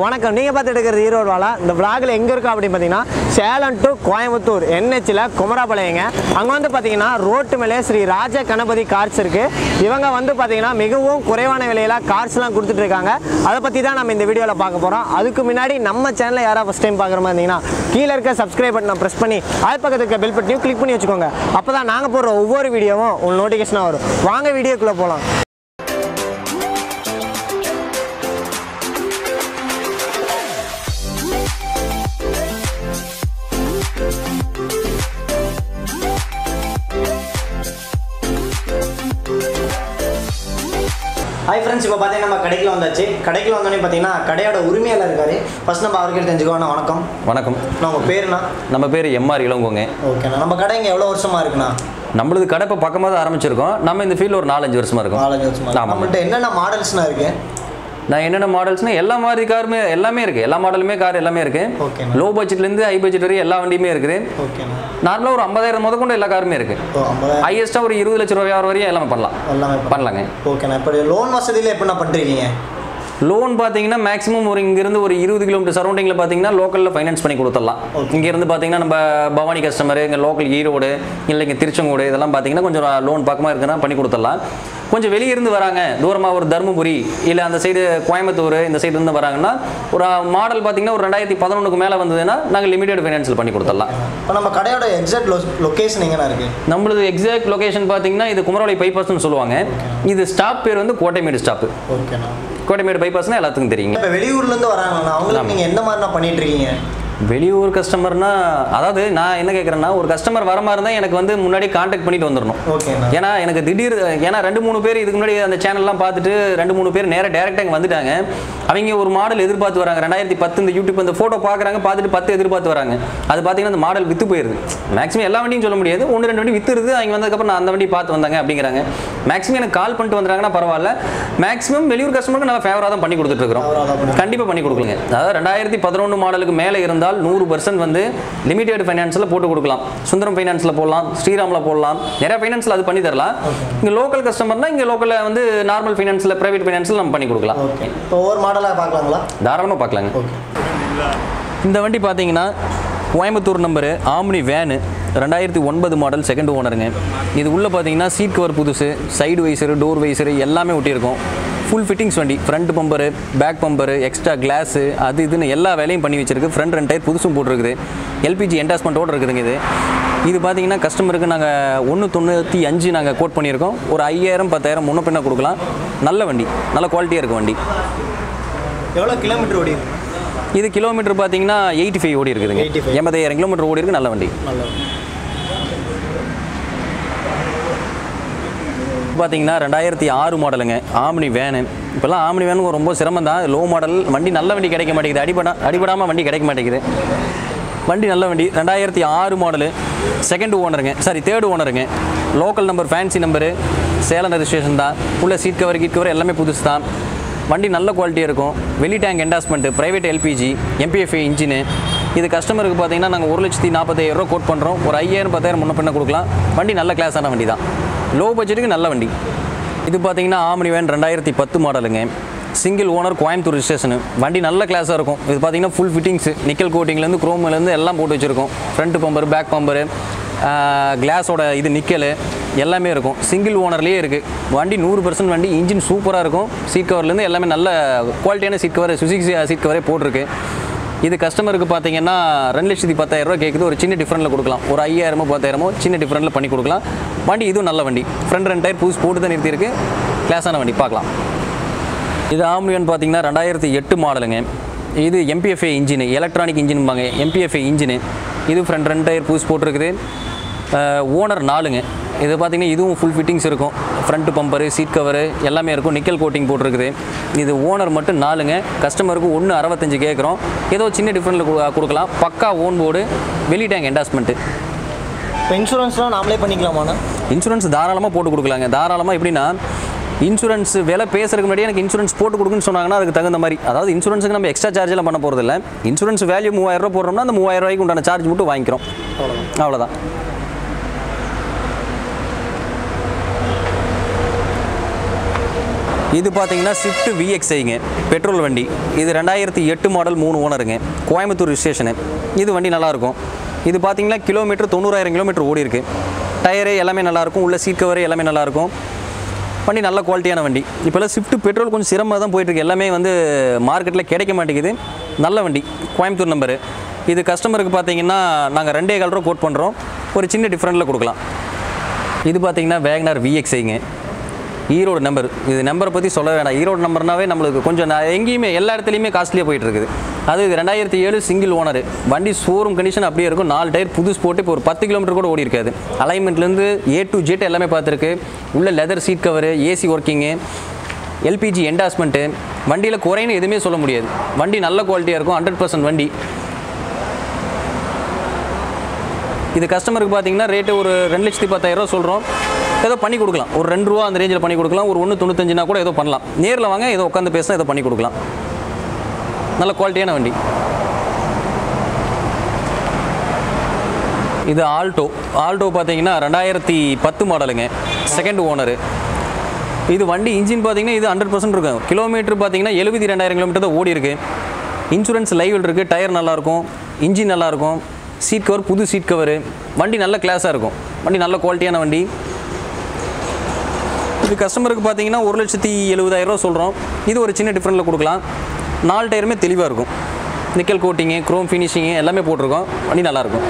வணக்கம் நீங்கள் பார்த்துட்டு இருக்கிறது ஈரோடு வாழா இந்த vlogல எங்கே இருக்கோம் அப்படின்னு பார்த்தீங்கன்னா சேலம் டு கோயம்புத்தூர் என்ஹெச்சில் குமராபாளையங்க அங்கே வந்து பார்த்தீங்கன்னா ரோட்டு மேலே ஸ்ரீ ராஜ கணபதி கார்ஸ் இருக்குது இவங்க வந்து பார்த்தீங்கன்னா மிகவும் குறைவான விலையில கார்ஸ்லாம் கொடுத்துட்டு இருக்காங்க அதை பற்றி தான் நம்ம இந்த வீடியோவில் பார்க்க போகிறோம் அதுக்கு முன்னாடி நம்ம சேனலை யாராவது ஃபஸ்ட் டைம் பார்க்குற மாதிரி இருந்தீங்கன்னா கீழே இருக்க சப்ஸ்கிரைப் பட்டனை ப்ரெஸ் பண்ணி அது பக்கத்துக்கு இருக்க பெல் பட்டனையும் கிளிக் பண்ணி வச்சுக்கோங்க அப்போ தான் நாங்கள் போடுற ஒவ்வொரு வீடியோவும் உங்களுக்கு நோட்டிஃபிகேஷனாக வரும் வாங்க வீடியோக்குள்ளே போகலாம் ஹாய் ஃப்ரெண்ட்ஸ் இப்போ பார்த்தீங்கன்னா நம்ம கடைக்குள்ள வந்தாச்சு கடைக்குள்ள வந்தோடனே பார்த்தீங்கன்னா கடையோட உரிமையாளர் இருக்காரு ஃபர்ஸ்ட் நம்ம அவர்கிட்ட தெரிஞ்சுக்கோண்ணா வணக்கம் வணக்கம் நான் உங்கள் பேருண்ணா நம்ம பேர் எம்ஆர் இளங்கோங்க ஓகேண்ணா நம்ம கடை இங்கே எவ்வளோ வருஷமா இருக்குண்ணா நம்மளது கடை இப்போ பக்கமாக தான் ஆரம்பிச்சிருக்கோம் நம்ம இந்த ஃபீல்டில் ஒரு நாலஞ்சு வருஷமா இருக்கும் நாலஞ்சு வருஷமா இருக்கு. ஆமாம். நம்மள்ட்ட என்னென்ன மாடல்ஸ்ண்ணா இருக்கு நான் என்னென்ன மாடல்ஸ்னா எல்லா மாதிரி காருமே எல்லாமே இருக்குது எல்லா மாடலுமே கார் எல்லாமே Okay. இருக்குது லோ பட்ஜெட்லேருந்து ஹை பட்ஜெட் வரையும் எல்லா வண்டியுமே இருக்குது ஓகேண்ணா நார்மலாக ஒரு ஐம்பதாயிரம் முத கொண்டு எல்லா காருமே இருக்குது இப்போ ஐம்பதாயிரம் ஹையஸ்ட்டாக ஒரு இருபது லட்ச ரூபாய் வரையும் எல்லாமே பண்ணலாம் எல்லாமே பண்ணலாம். பண்ணலாங்க ஓகேண்ணா இப்போ லோன் வசதியில் எப்படிண்ணா பண்ணுறீங்க லோன் பார்த்தீங்கன்னா மேக்ஸிமம் ஒரு இங்கேருந்து ஒரு இருபது கிலோமீட்டர் சரௌண்டிங்கில் பார்த்தீங்கன்னா லோக்கலில் ஃபைனான்ஸ் பண்ணி கொடுத்துடலாம் இங்கேருந்து பார்த்தீங்கன்னா நம்ம பவானி கஸ்டமர் இங்கே லோக்கல் ஈரோடு இல்லை இங்கே திருச்செங்கோடு இதெல்லாம் பார்த்தீங்கன்னா கொஞ்சம் லோன் பக்கமாக இருக்குன்னா பண்ணி கொடுத்துடலாம் கொஞ்சம் வெளியே இருந்து வராங்க தூரமாக ஒரு தருமபுரி இல்லை அந்த சைடு கோயம்புத்தூர் இந்த சைடு இருந்து வராங்கன்னா ஒரு மாடல் பார்த்தீங்கன்னா ஒரு ரெண்டாயிரத்தி பதினொன்றுக்கு மேலே வந்ததுன்னா நாங்கள் லிமிடெட் ஃபைனான்ஸில் பண்ணி கொடுத்துடலாம் இப்போ நம்ம கடையோட எக்ஸாக்ட் லொ லொக்கேஷன் எங்கண்ணா இருக்கு நம்மளது எக்ஸாக்ட் லொகேஷன் பார்த்தீங்கன்னா இது குமரவளை பைபாஸ்னு சொல்லுவாங்க இது ஸ்டாப் பேர் வந்து கோட்டைமேடு ஸ்டாப்பு ஓகேண்ணா கோட்டைமேடு பைபாஸ்னால் எல்லாத்துக்கும் தெரியுங்க இப்போ வெளியூர்லேருந்து வராங்கண்ணா அவங்களுக்கு நீங்கள் எந்த மாதிரிண்ணா பண்ணிட்டு இருக்கீங்க வெளியூர் கஸ்டமர்னா அதாவது நான் என்ன கேட்குறேன்னா ஒரு கஸ்டமர் வர மாதிரி இருந்தால் எனக்கு வந்து முன்னாடி காண்டாக்ட் பண்ணிட்டு வந்துடணும் ஓகேண்ணா ஏன்னா எனக்கு திடீர் ஏன்னா ரெண்டு மூணு பேர் இதுக்கு முன்னாடி அந்த சேனல்லாம் பார்த்துட்டு ரெண்டு மூணு பேர் நேராக டேரெக்டாக இங்கே வந்துட்டாங்க அவங்க ஒரு மாடல் எதிர்பார்த்து வராங்க ரெண்டாயிரத்தி பத்து இந்த யூடியூப் இந்த ஃபோட்டோ பார்க்குறாங்க பார்த்துட்டு பத்து எதிர்பார்த்து வராங்க அது பார்த்தீங்கன்னா அந்த மாடல் வித்து போயிருது மேக்ஸிமம் எல்லா வண்டியும் சொல்ல முடியாது ஒன்று ரெண்டு வண்டி வித்துருது அவங்க வந்ததுக்கப்புறம் நான் அந்த வண்டி பார்த்து வந்தாங்க அப்படிங்கிறாங்க மேக்ஸிமம் எனக்கு கால் பண்ணிட்டு வந்துறாங்கன்னா பரவாயில்ல மேக்ஸிமம் வெளியூர் கஸ்டமருக்கு நான் ஃபேவராக தான் பண்ணி கொடுத்துட்டு இருக்கிறோம் Favour ஆ தான் பண்ணி- கண்டிப்பாக பண்ணி கொடுக்கலுங்க அதாவது ரெண்டாயிரத்தி பதினொன்று மாடலுக்கு மேலே இருந்தால் நூறு பர்சன்ட் வந்து லிமிடெட் ஃபைனான்ஸில் போட்டு கொடுக்கலாம் சுந்தரம் ஃபைனான்ஸில் போடலாம் ஸ்ரீராமில் போடலாம் நிறைய ஃபைனான்ஸில் அது பண்ணி தரலாம் இங்கே லோக்கல் கஸ்டமர்னா இங்கே லோக்கலில் வந்து நார்மல் ஃபைனான்ஸில் ப்ரைவேட் ஃபைனான்ஸில் நம்ம பண்ணி கொடுக்கலாம் ஓகே இப்போ ஒவ்வொரு மாடலாக பார்க்கலாங்களா தாராளமாக பார்க்கலாங்க ஓகே இந்த வண்டி பார்த்தீங்கன்னா கோயம்புத்தூர் நம்பரு ஆம்னி வேனு ரெண்டாயிரத்தி ஒன்பது மாடல் செகண்ட் ஓனருங்க இது உள்ளே பார்த்தீங்கன்னா சீட் கவர் புதுசு சைடு வைசரு டோர் வைசரு எல்லாமே ஒட்டியிருக்கும் ஃபுல் ஃபிட்டிங்ஸ் வண்டி front bumper back bumper extra glass அது இதுன்னு எல்லா வேலையும் பண்ணி வச்சிருக்கு ஃப்ரண்ட் ரெண்டு டயர் புதுசும் போட்டிருக்குது எல்பிஜி என்டாஸ்மெண்ட்டோடு இருக்குதுங்க இது இது பார்த்தீங்கன்னா கஸ்டமருக்கு நாங்கள் ஒன்று தொண்ணூற்றி அஞ்சு நாங்கள் கோட் பண்ணியிருக்கோம் ஒரு ஐயாயிரம் பத்தாயிரம் முன்ன பின்ன கொடுக்கலாம் நல்ல வண்டி நல்ல குவாலிட்டியாக இருக்க வண்டி எவ்வளோ கிலோமீட்டர் ஓடி இருக்கு இது கிலோமீட்டர் பார்த்தீங்கன்னா எயிட்டி ஃபைவ் ஓடி இருக்குதுங்க 85. எண்பதாயிரம் கிலோமீட்டர் ஓடி இருக்கு நல்ல வண்டி நல்ல பார்த்தீங்கன்னா ரெண்டாயிரத்தி ஆறு மாடலுங்க ஆம்னி வேனு இப்போல்லாம் ஆம்னி வேனு ரொம்ப சிரமம் தான் லோ மாடல் வண்டி நல்ல வண்டி கிடைக்க மாட்டேங்குது அடிபடா அடிபடாமல் வண்டி கிடைக்க மாட்டேங்குது வண்டி நல்ல வண்டி ரெண்டாயிரத்தி ஆறு மாடலு செகண்ட் ஓனருங்க சாரி தேர்டு ஓனருங்க local number fancy number Salem registration தான் உள்ள சீட் கவர் கீட் கவர் எல்லாமே புதுசு தான் வண்டி நல்ல குவாலிட்டியாக இருக்கும் வெளி tank endorsement private LPG MPFI engine இது கஸ்டமருக்கு பார்த்தீங்கன்னா நாங்கள் ஒரு லட்சத்தி நாற்பத்தாயிரம் ரூபா கோட் பண்ணுறோம் ஒரு ஐயாயிரம் பத்தாயிரம் முன்ன பின்ன கொடுக்கலாம் வண்டி நல்ல கிளாஸான வண்டி தான் லோ பட்ஜெட்டுக்கு நல்ல வண்டி இது பார்த்தீங்கன்னா ஆம்னி வேன் ரெண்டாயிரத்தி பத்து மாடலுங்க சிங்கிள் ஓனர் கோயம்புத்தூர் ரிஜிஸ்ட்ரேஷனு வண்டி நல்ல கிளாஸாக இருக்கும் இது பார்த்தீங்கன்னா ஃபுல் ஃபிட்டிங்ஸு நிக்கல் கோட்டிங்லேருந்து குரோம்லேருந்து எல்லாம் போட்டு வச்சுருக்கோம் ஃப்ரண்ட் பம்பர் பேக் பம்பரு கிளாஸோட இது நிக்கல் எல்லாமே இருக்கும் சிங்கிள் ஓனர்லேயே இருக்குது வண்டி நூறு பர்சன்ட் வண்டி இன்ஜின் சூப்பராக இருக்கும் சீட் கவர்லேருந்து எல்லாமே நல்ல குவாலிட்டியான சீட் கவர் சுசுகி சீட் கவரே போட்டிருக்கு இது கஸ்டமருக்கு பார்த்தீங்கன்னா ரெண்டு லட்சத்தி பத்தாயிரம் ரூபாய் கேட்குது ஒரு சின்ன டிஃப்ரெண்ட்டில் கொடுக்கலாம் ஒரு ஐயாயிரமோ பத்தாயிரமோ சின்ன டிஃப்ரெண்ட்டில் பண்ணி கொடுக்கலாம் வண்டி இதுவும் நல்ல வண்டி ஃப்ரண்ட் ரெண்டு டயர் புதுசு போட்டு தான் நிறுத்தியிருக்கு கிளாஸான வண்டி பார்க்கலாம் இது ஆம்னியன் பார்த்தீங்கன்னா ரெண்டாயிரத்தி எட்டு மாடலுங்க இது எம்பிஎஃப்ஏ இன்ஜின் எலக்ட்ரானிக் இன்ஜின்பாங்க எம்பிஎஃப்ஏ இன்ஜின் இது ஃப்ரண்ட் ரெண்டு டயர் புதுசு போட்டிருக்குது ஓனர் நாலுங்க இது பார்த்தீங்கன்னா இதுவும் ஃபுல் ஃபிட்டிங்ஸ் இருக்கும் ஃப்ரண்ட் பம்பரு சீட் கவரு எல்லாமே இருக்கும் நிக்கல் கோட்டிங் போட்டிருக்குது இது ஓனர் மட்டும் நாலுங்க கஸ்டமருக்கு ஒன்று அறுபத்தஞ்சு கேட்குறோம் ஏதோ சின்ன டிஃப்ரெண்ட்டில் கொடுக்கலாம் பக்கா ஓன் போர்டு வெளி டேங்க் என்டாஸ்மெண்ட்டு இப்போ இன்சூரன்ஸ்லாம் நாமளே பண்ணிக்கலாமாண்ணா இன்சூரன்ஸ் தாராளமாக போட்டு கொடுக்கலாங்க தாராளமாக எப்படின்னா இன்சூரன்ஸ் விலை பேசுறதுக்கு முன்னாடி எனக்கு இன்சூரன்ஸ் போட்டு கொடுக்குன்னு சொன்னாங்கன்னா அதுக்கு தகுந்த மாதிரி அதாவது இன்சூரன்ஸுக்கு நம்ம எக்ஸ்ட்ரா சார்ஜ் எல்லாம் பண்ண போகிறதில்ல இன்சூரன்ஸ் வேல்யூ மூவாயிரம் ரூபாய் போடுறோம்னா அந்த மூவாயிரம் ரூபாய்க்கு உண்டான சார்ஜ் மட்டும் வாங்கிக்கிறோம் அவ்வளோதான் அவ்வளோதான் இது பார்த்தீங்கன்னா ஸ்விஃப்ட் விஎக்ஸ்ஐங்க பெட்ரோல் வண்டி இது ரெண்டாயிரத்தி எட்டு மாடல் மூணு ஓனருங்க கோயம்புத்தூர் ரிஜிஸ்ட்ரேஷனு இது வண்டி நல்லாயிருக்கும் இது பார்த்தீங்கன்னா கிலோமீட்டர் தொண்ணூறாயிரம் கிலோமீட்டர் ஓடி இருக்கு டயரு எல்லாமே நல்லாயிருக்கும் உள்ள சீட் கவர் எல்லாமே நல்லாயிருக்கும் வண்டி நல்ல குவாலிட்டியான வண்டி இப்போல்லாம் ஸ்விஃப்ட் பெட்ரோல் கொஞ்சம் சிரமமாக தான் போயிட்டுருக்கு எல்லாமே வந்து மார்க்கெட்டில் கிடைக்க மாட்டேங்குது நல்ல வண்டி கோயம்புத்தூர் நம்பரு இது கஸ்டமருக்கு பார்த்தீங்கன்னா நாங்கள் ரெண்டே கால் ரூபா கோட் பண்ணுறோம் ஒரு சின்ன டிஃப்ரெண்ட்டில் கொடுக்கலாம் இது பார்த்தீங்கன்னா வேகனார் விஎக்ஸ்ஐங்க ஈரோடு நம்பர் இது நம்பரை பற்றி சொல்ல வேண்டாம் ஈரோடு நம்பர்னாவே நம்மளுக்கு கொஞ்சம் நான் எங்கேயுமே எல்லா இடத்துலையுமே காஸ்ட்லியாக போயிட்டு இருக்குது அது இது ரெண்டாயிரத்தி ஏழு சிங்கிள் ஓனர் வண்டி ஷோரூம் கண்டிஷன் அப்படியே இருக்கும் நாலு டயர் புதுசு போட்டு இப்போ ஒரு பத்து கிலோமீட்டர் கூட ஓடி இருக்காது அலைன்மெண்ட்லேருந்து ஏ டு ஜெட் எல்லாமே பார்த்துருக்கு உள்ள leather seat cover AC working LPG endorsement வண்டியில் குறைன்னு எதுவுமே சொல்ல முடியாது வண்டி நல்ல குவாலிட்டியாக இருக்கும் ஹண்ட்ரட் பர்சன்ட் வண்டி இது கஸ்டமருக்கு பார்த்தீங்கன்னா ரேட்டு ஒரு ரெண்டு லட்சத்தி பத்தாயிரரூவா சொல்கிறோம் ஏதோ பண்ணி கொடுக்கலாம் ஒரு ரெண்டு ரூபா அந்த ரேஞ்சில் பண்ணி கொடுக்கலாம் ஒரு ஒன்று தொண்ணூத்தஞ்சுனா கூட ஏதோ பண்ணலாம் நேரில் வாங்க ஏதோ உட்காந்து பேசினா ஏதோ பண்ணி கொடுக்கலாம் நல்ல குவாலிட்டியான வண்டி இது ஆல்டோ ஆல்டோ பார்த்தீங்கன்னா ரெண்டாயிரத்தி பத்து மாடலுங்க செகண்ட் ஓனரு இது வண்டி இன்ஜின் பார்த்தீங்கன்னா இது ஹண்ட்ரட் பர்சன்ட் இருக்கும் கிலோமீட்டர் பார்த்தீங்கன்னா எழுபத்தி ரெண்டாயிரம் கிலோமீட்டர் தான் ஓடி இருக்கு இன்சூரன்ஸ் லைவில் இருக்குது டயர் நல்லாயிருக்கும் இன்ஜின் நல்லாயிருக்கும் சீட் கவர் புது சீட் கவரு வண்டி நல்ல கிளாஸாக இருக்கும் வண்டி நல்ல குவாலிட்டியான வண்டி இது கஸ்டமருக்கு பார்த்தீங்கன்னா ஒரு லட்சத்தி எழுபதாயிரரூவா சொல்கிறோம் இது ஒரு சின்ன டிஃப்ரெண்ட்டில் கொடுக்கலாம் நாலு டயருமே தெளிவாக இருக்கும் நிக்கல் கோட்டிங்கு க்ரோம் ஃபினிஷிங்கு எல்லாமே போட்டிருக்கோம் வண்டி நல்லாயிருக்கும்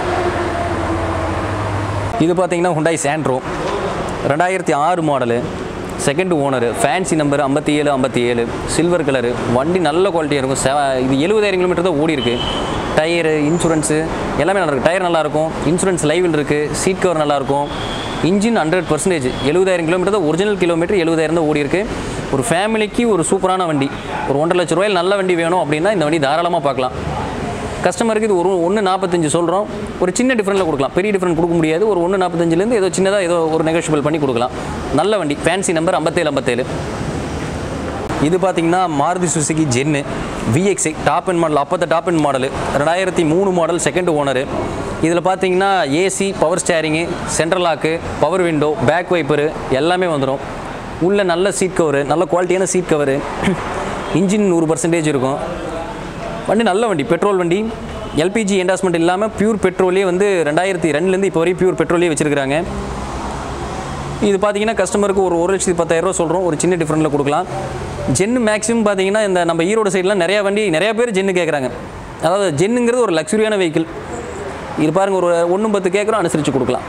இது பார்த்தீங்கன்னா ஹுண்டாய் சாண்ட்ரோ ரெண்டாயிரத்தி ஆறு model second owner fancy number ஐம்பத்தி ஏழு ஐம்பத்தி ஏழு சில்வர் கலரு வண்டி நல்ல குவாலிட்டியாக இருக்கும் செவ இது எழுபதாயிரம் கிலோமீட்டர் தான் ஓடி இருக்கு டயரு இன்சூரன்ஸு எல்லாமே நல்லா இருக்கு டயர் நல்லாயிருக்கும் இன்சூரன்ஸ் லைவில் இருக்குது சீட் கவர் நல்லாயிருக்கும் இன்ஜின் ஹண்ட்ரட் பர்சன்டேஜ் எழுபதாயிரம் கிலோமீட்டர் தான் ஒரிஜினல் கிலோமீட்டர் எழுபதாயிரம் தான் ஓடி இருக்கு ஒரு ஃபேமிலிக்கு ஒரு சூப்பரான வண்டி ஒரு ஒன்றரை லட்ச ரூபாயில் நல்ல வண்டி வேணும் அப்படின்னா இந்த வண்டி தாராளமாக பார்க்கலாம் கஸ்டமருக்கு இது ஒரு ஒன்று நாற்பத்தஞ்சு சொல்கிறோம் ஒரு சின்ன டிஃப்ரெண்ட்டில் கொடுக்கலாம் பெரிய டிஃப்ரெண்ட் கொடுக்க முடியாது ஒரு ஒன்று நாற்பத்தஞ்சிலேருந்து ஏதோ சின்னதாக ஏதோ ஒரு நெகோஷியபிள் பண்ணி கொடுக்கலாம் நல்ல வண்டி ஃபேன்சி நம்பர் ஐம்பத்தேழு ஐம்பத்தேழு இது பார்த்தீங்கன்னா மாருதி சுசுகி ஜென்னு விஎக்ஸை டாப் அண்ட் மாடல் அப்போத்த டாப் அண்ட் மாடல் ரெண்டாயிரத்தி மூணு மாடல் செகண்ட் ஓனரு இதில் பார்த்தீங்கன்னா AC power steering central lock power window back wiper எல்லாமே வந்துடும் உள்ள நல்ல சீட் கவரு நல்ல குவாலிட்டியான சீட் கவரு இன்ஜின் நூறு பர்சன்டேஜ் இருக்கும் வண்டி நல்ல வண்டி பெட்ரோல் வண்டி எல்பிஜி என்டாஸ்மெண்ட் இல்லாமல் பியூர் பெட்ரோலே வந்து ரெண்டாயிரத்தி ரெண்டுலேருந்து இப்போ வரையும் பியூர் பெட்ரோலே வச்சுருக்காங்க இது பார்த்தீங்கன்னா கஸ்டமருக்கு ஒரு ஒரு லட்சத்தி பத்தாயிரரூவா சொல்கிறோம் ஒரு சின்ன டிஃப்ரெண்ட்டில் கொடுக்கலாம் ஜென்னு மேக்ஸிமம் பார்த்தீங்கன்னா இந்த நம்ம ஈரோடு சைட்லாம் நிறையா வண்டி நிறைய பேர் ஜென்னு கேட்குறாங்க அதாவது ஜென்னுங்கிறது ஒரு லக்ஸுரியான வெஹிக்கிள் இது பாருங்கள் ஒரு ஒன்று பத்து கேட்குறோம் அனுசரித்து கொடுக்கலாம்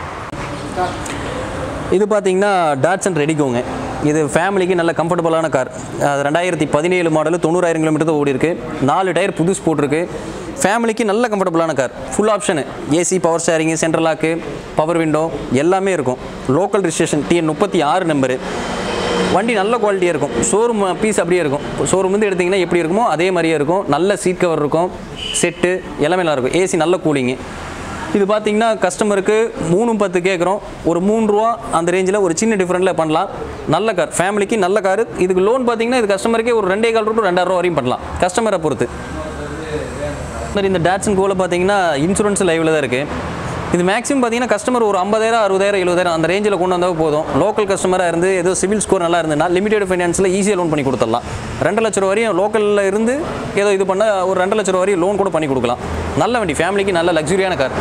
இது பார்த்தீங்கன்னா டாட்சன் ரெடிகோங்க இது ஃபேமிலிக்கு நல்ல கம்ஃபர்டபுளான கார் அது ரெண்டாயிரத்தி பதினேழு மாடலு தொண்ணூறாயிரம் கிலோமீட்டர் தான் ஓடி இருக்கு நாலு டயர் புதுசு போட்டிருக்கு ஃபேமிலிக்கு நல்ல கம்ஃபர்டபுளான car full option AC power steering central lock power window எல்லாமே இருக்கும் லோக்கல் ரிஜிஸ்ட்ரேஷன் டிஎன் முப்பத்தி ஆறு நம்பரு வண்டி நல்ல குவாலிட்டியாக இருக்கும் ஷோரூம் பீஸ் அப்படியே இருக்கும் ஷோரூம் வந்து எடுத்திங்கன்னா எப்படி இருக்குமோ அதே மாதிரியே இருக்கும் நல்ல சீட் கவர் இருக்கும் செட்டு எல்லாமே நல்லா இருக்கும் ஏசி நல்ல கூலிங்கு இது பார்த்தீங்கன்னா கஸ்டமருக்கு மூணு பத்து கேட்குறோம் ஒரு மூணு ரூபா அந்த ரேஞ்சில் ஒரு சின்ன டிஃப்ரெண்ட்டில் பண்ணலாம் நல்ல கார் ஃபேமிலிக்கு நல்ல கார் இதுக்கு லோன் பார்த்தீங்கன்னா இது கஸ்டமருக்கே ஒரு ரெண்டே கால் ரூபா ரெண்டாயிரம் ரூபா வரையும் பண்ணலாம் கஸ்டமரை பொறுத்து மாதிரி இந்த டாட்ஸன் கோவில் பார்த்தீங்கன்னா இன்சூரன்ஸ் லைவில் தான் இருக்குது இது மேக்ஸிமம் பார்த்தீங்கன்னா கஸ்டமர் ஒரு ஐம்பதாயிரம் அறுபதாயிரம் எழுபதாயிரம் அந்த ரேஞ்சில் கொண்டு வந்தால் போதும் லோக்கல் கஸ்டமராக இருந்து ஏதோ சிவில் ஸ்கோர் நல்லா இருந்ததுன்னா லிமிடெட் ஃபைனான்ஸில் ஈஸியாக லோன் பண்ணி கொடுத்துடலாம் ரெண்டு லட்ச ரூபா வரையும் லோக்கலில் இருந்து ஏதோ இது பண்ண ஒரு ரெண்டு லட்ச ரூபா வரையும் லோன் கூட பண்ணி கொடுக்கலாம் நல்ல வண்டி ஃபேமிலிக்கு நல்ல லக்ஸுரியான கார்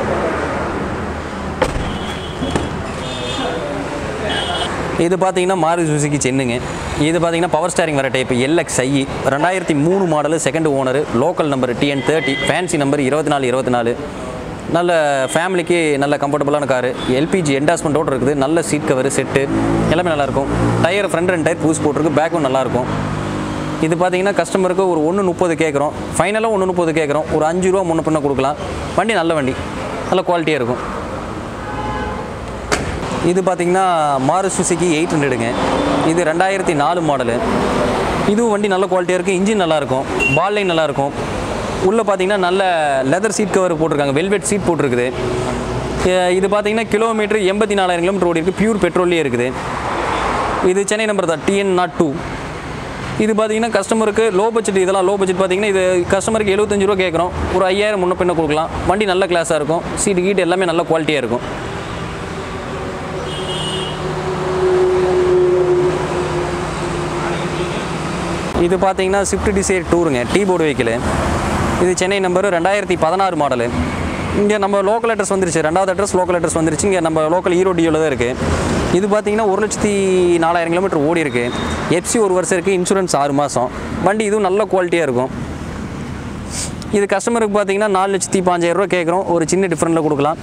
இது பார்த்தீங்கன்னா மாருதி சுசுகி சென்னுங்க இது பார்த்தீங்கன்னா பவர் ஸ்டேரிங் வர டைப் எல்எக்ஸ் ஐ ரெண்டாயிரத்தி மூணு model second owner local number TN thirty fancy number இருபத்தி நாலு இருபத்தி நாலு நல்ல ஃபேமிலிக்கு நல்ல கம்ஃபர்டபுளான காரு எல்பிஜி என்டாஸ்மெண்ட்டோடு இருக்குது நல்ல சீட் கவர் செட்டு எல்லாமே நல்லாயிருக்கும் டயர் ஃப்ரண்ட் ரெண்டு டயர் பூஸ் போட்டிருக்கு பேக்கும் நல்லாயிருக்கும் இது பார்த்தீங்கன்னா கஸ்டமருக்கு ஒரு ஒன்று முப்பது கேட்குறோம் ஃபைனலாக ஒன்று முப்பது கேட்குறோம் ஒரு அஞ்சு ரூபா முன்ன பின்ன கொடுக்கலாம் வண்டி நல்ல வண்டி நல்ல குவாலிட்டியாக இருக்கும் இது பார்த்தீங்கன்னா மாரு சுசுகி எயிட் ஹண்ட்ரடுங்க இது ரெண்டாயிரத்தி நாலு மாடலு இதுவும் வண்டி நல்ல குவாலிட்டியாக இருக்குது இன்ஜின் நல்லாயிருக்கும் பால் லைன் நல்லாயிருக்கும் உள்ளே பார்த்தீங்கன்னா நல்ல லெதர் சீட் கவர் போட்டிருக்காங்க வெல்வெட் சீட் போட்டிருக்குது அஹ் இது பார்த்தீங்கன்னா கிலோமீட்டர் எண்பத்தி நாலாயிரம் கிலோமீட்டர் ஓடி இருக்குது பியூர் பெட்ரோல்லே இருக்குது இது சென்னை நம்பர் தான் டிஎன் நாட் டூ இது பார்த்தீங்கன்னா கஸ்டமருக்கு லோ பட்ஜெட் இதெல்லாம் லோ பட்ஜெட் பார்த்தீங்கன்னா இது கஸ்டமருக்கு எழுபத்தஞ்சு ரூபா கேட்குறோம் ஒரு ஐயாயிரம் முன்ன பின்ன கொடுக்கலாம் வண்டி நல்ல கிளாஸாக இருக்கும் சீட்டு கீட்டு எல்லாமே நல்ல குவாலிட்டியாக இருக்கும் இது பார்த்தீங்கன்னா ஸ்விஃப்ட் டிசைர் டூருங்க டீ போர்டு வெஹிக்கிள் இது சென்னை நம்பர் ரெண்டாயிரத்தி பதினாறு மாடலு இங்கே நம்ம லோக்கல் அட்ரஸ் வந்துருச்சு ரெண்டாவது அட்ரஸ் லோக்கல் அட்ரஸ் வந்துருச்சு இங்கே நம்ம லோக்கல் ஈரோடியில் தான் இருக்குது இது பார்த்தீங்கன்னா ஒரு லட்சத்தி நாலாயிரம் கிலோமீட்டர் ஓடி இருக்கு எஃப்சி ஒரு வருஷம் இருக்குது இன்சூரன்ஸ் ஆறு மாதம் வண்டி இதுவும் நல்ல குவாலிட்டியாக இருக்கும் இது கஸ்டமருக்கு பார்த்தீங்கன்னா நாலு லட்சத்தி பாஞ்சாயிரம் ரூபா கேட்குறோம் ஒரு சின்ன டிஃப்ரெண்ட்டில் கொடுக்கலாம்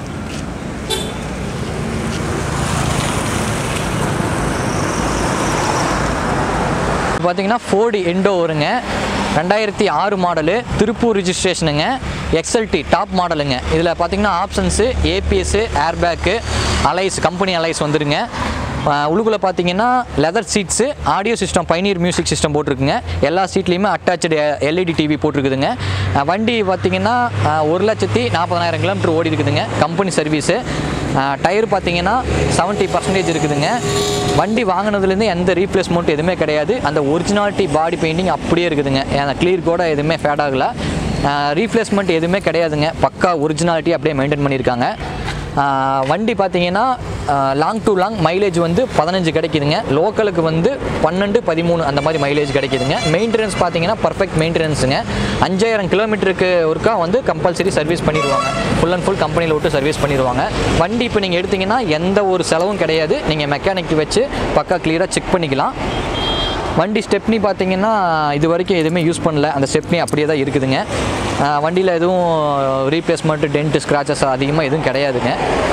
பார்த்தீங்கன்னா ஃபோர்டு எண்டோ வருங்க ரெண்டாயிரத்தி ஆறு மாடலு திருப்பூர் ரிஜிஸ்ட்ரேஷனுங்க எக்ஸ்எல்டி டாப் மாடலுங்க இதில் பார்த்தீங்கன்னா ஆப்ஷன்ஸு ஏபிஎஸ்ஸு ஏர்பேக்கு அலைஸ் கம்பெனி அலைஸ் வந்துருங்க உள்ளுக்குள்ளே பார்த்தீங்கன்னா leather seats audio system Pioneer music system போட்டிருக்குங்க எல்லா சீட்லேயுமே அட்டாச்சு எல்இடி டிவி போட்டிருக்குதுங்க அஹ் வண்டி பார்த்தீங்கன்னா அஹ் ஒரு லட்சத்தி நாற்பதாயிரம் கிலோமீட்டர் ஓடி இருக்குதுங்க கம்பெனி சர்வீஸு டயர் பார்த்தீங்கன்னா செவன்ட்டி பர்சன்டேஜ் இருக்குதுங்க வண்டி வாங்கினதுலேருந்து எந்த ரீப்ளேஸ்மெண்ட் எதுவுமே கிடையாது அந்த ஒரிஜினாலிட்டி பாடி பெயிண்டிங் அப்படியே இருக்குதுங்க அந்த கிளியர் கூட எதுவுமே ஃபேட் ஆகலை ரீப்ளேஸ்மெண்ட் எதுவுமே கிடையாதுங்க பக்கா ஒரிஜினாலிட்டி அப்படியே மெயின்டைன் பண்ணியிருக்காங்க ஆஹ் வண்டி பார்த்தீங்கன்னா லாங் டு லாங் மைலேஜ் வந்து பதினஞ்சு கிடைக்குதுங்க லோக்கலுக்கு வந்து பன்னெண்டு பதிமூணு அந்த மாதிரி மைலேஜ் கிடைக்குதுங்க மெயின்டெனன்ஸ் பார்த்தீங்கன்னா பர்ஃபெக்ட் மெயின்டெனன்ஸுங்க அஞ்சாயிரம் கிலோமீட்டருக்கு ஒருக்கா வந்து கம்பல்சரி சர்வீஸ் பண்ணிடுவாங்க ஃபுல் அண்ட் ஃபுல் கம்பெனியில் விட்டு சர்வீஸ் பண்ணிடுவாங்க வண்டி இப்போ நீங்கள் எடுத்தீங்கன்னா எந்த ஒரு செலவும் கிடையாது நீங்கள் மெக்கானிக் வச்சு பக்கா கிளியராக செக் பண்ணிக்கலாம் வண்டி ஸ்டெப்னி பார்த்தீங்கன்னா இது வரைக்கும் எதுவுமே யூஸ் பண்ணல அந்த ஸ்டெப்னி அப்படியே தான் இருக்குதுங்க வண்டியில் எதுவும் ரீப்ளேஸ்மெண்ட் டென்ட் ஸ்க்ராச்சஸ் அதிகமாக எதுவும் கிடையாதுங்க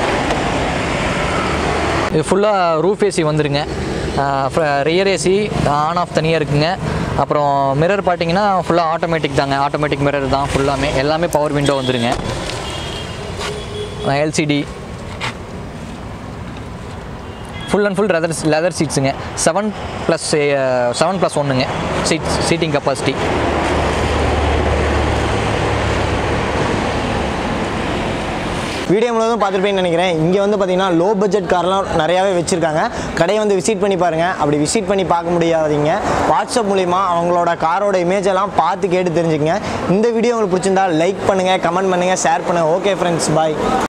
இது ஃபுல்லாக ரூஃப் ஏசி வந்துருங்க ரியர் ஏசி ஆன் ஆஃப் தனியாக இருக்குங்க அப்புறம் மிரர் பார்த்தீங்கன்னா ஃபுல்லாக ஆட்டோமேட்டிக் தாங்க ஆட்டோமேட்டிக் மிரர் தான் ஃபுல்லாமே எல்லாமே பவர் விண்டோ வந்துருங்க LCD full and full leather leather சீட்ஸுங்க செவன் ப்ளஸ் செவன் ப்ளஸ் ஒன்றுங்க சீட் சீட்டிங் கெப்பாசிட்டி வீடியோ முழுவதும் பார்த்துருப்பேன்னு நினைக்கிறேன் இங்கே வந்து பார்த்தீங்கன்னா லோ பட்ஜெட் கார்லாம் நிறையாவே வச்சுருக்காங்க கடையை வந்து விசிட் பண்ணி பாருங்கள் அப்படி விசிட் பண்ணி பார்க்க முடியாதீங்க வாட்ஸ்அப் மூலிமா அவங்களோட காரோட இமேஜ் எல்லாம் பார்த்து கேட்டு தெரிஞ்சுக்கங்க இந்த வீடியோ உங்களுக்கு பிடிச்சிருந்தா லைக் பண்ணுங்கள் கமெண்ட் பண்ணுங்கள் ஷேர் பண்ணுங்கள் ஓகே ஃப்ரெண்ட்ஸ் பாய்